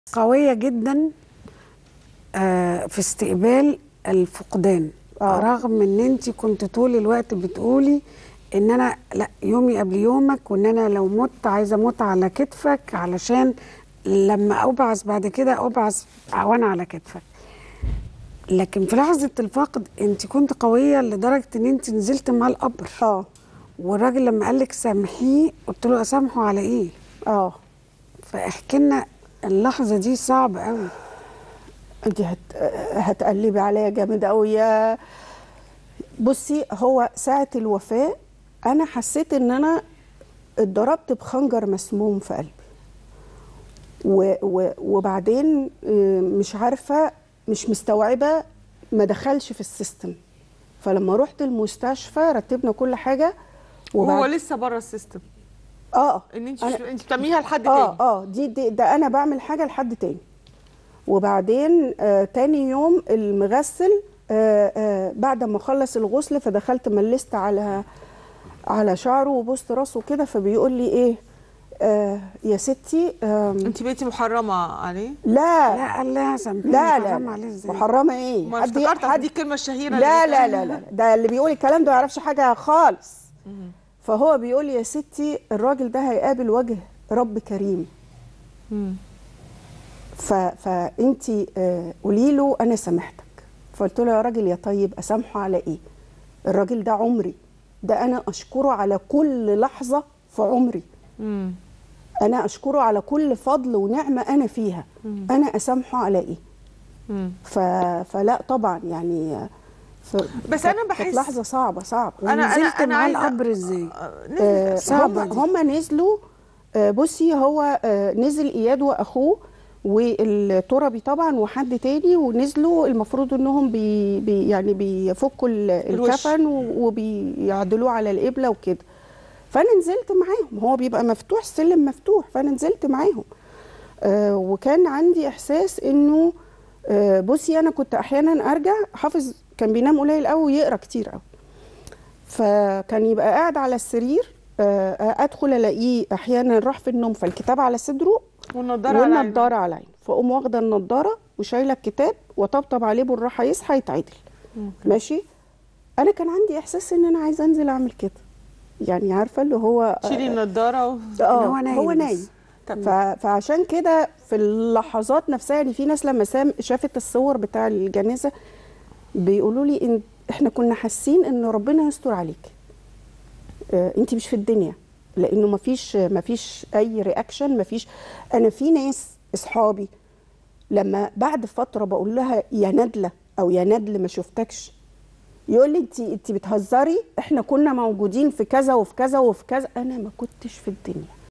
قوية جدا آه، في استقبال الفقدان آه. رغم ان انت كنت طول الوقت بتقولي ان انا لا يومي قبل يومك وان انا لو مت عايزه اموت على كتفك علشان لما ابعث بعد كده ابعث وانا على كتفك لكن في لحظه الفقد انت كنت قويه لدرجه ان انت نزلت مع القبر اه والراجل لما قال لك سامحيه قلت له اسامحه على ايه اه فاحكي لنا اللحظه دي صعبه قوي انت هت... هتقلبي عليا جامد قوي يا بصي هو ساعة الوفاة انا حسيت ان انا اتضربت بخنجر مسموم في قلبي و... و... وبعدين آه، مش عارفة مش مستوعبة ما دخلش في السيستم فلما رحت المستشفى رتبنا كل حاجة وهو لسه بره السيستم اه ان انت أنا- انت بتعمليها لحد اه تاني اه دي, دي ده انا بعمل حاجه لحد تاني وبعدين آه تاني يوم المغسل آه آه بعد ما خلص الغسل فدخلت ملست على على شعره وبوست راسه كده فبيقول لي ايه آه يا ستي آه انت بقيتي محرمه عليه لا لا قال لها سامحيني لا لا, حرام لا عليه ازاي محرمه ايه ما حد- افتكرت حد- دي الكلمه الشهيره لا اللي لا بتقال. لا لا ده اللي بيقول الكلام ده ما يعرفش حاجه خالص فهو بيقول لي يا ستي الراجل ده هيقابل وجه رب كريم مم. ف... فانت آه، قولي له انا سامحتك فقلت له يا راجل يا طيب اسامحه على ايه الراجل ده عمري ده انا اشكره على كل لحظه في عمري مم. انا اشكره على كل فضل ونعمه انا فيها انا اسامحه على ايه مم. ف... فلا طبعا يعني آه، ف... بس أنا كانت بحس- لحظه صعبه صعبه أنا- أنا- ونزلت أنا معاه عايزة- القبر ازاي آه، صعبة هم, دي. هم نزلوا آه، بصي هو آه، نزل اياد واخوه والتربي طبعا وحد تاني ونزلوا المفروض انهم بي بي يعني بيفكوا ال- الوش. الكفن و- وبيعدلوه على القبله وكده فانا نزلت معاهم هو بيبقى مفتوح السلم مفتوح فانا نزلت معاهم آه، وكان عندي احساس انه آه، بصي انا كنت احيانا ارجع حافظ كان بينام قليل قوي ويقرا كتير قوي فكان يبقى قاعد على السرير آه، ادخل الاقيه احيانا راح في النوم فالكتاب على صدره والنضاره على عينه. والنضاره على عينه فاقوم واخده النضاره وشايله الكتاب وطبطب عليه بالراحه يصحى يتعدل ماشي انا كان عندي احساس ان انا عايزه انزل اعمل كده يعني عارفه اللي هو تشيلي النضاره و... اه هو نايم هو بس. نايم طب. ف... فعشان كده في اللحظات نفسها يعني في ناس لما سام شافت الصور بتاع الجنازه بيقولوا لي ان احنا كنا حاسين ان ربنا يستر عليك آه انت مش في الدنيا لانه مفيش مفيش اي رياكشن مفيش انا في ناس اصحابي لما بعد فتره بقول لها يا ندله او يا ندل ما شفتكش يقول لي انت انت بتهزري احنا كنا موجودين في كذا وفي كذا وفي كذا انا ما كنتش في الدنيا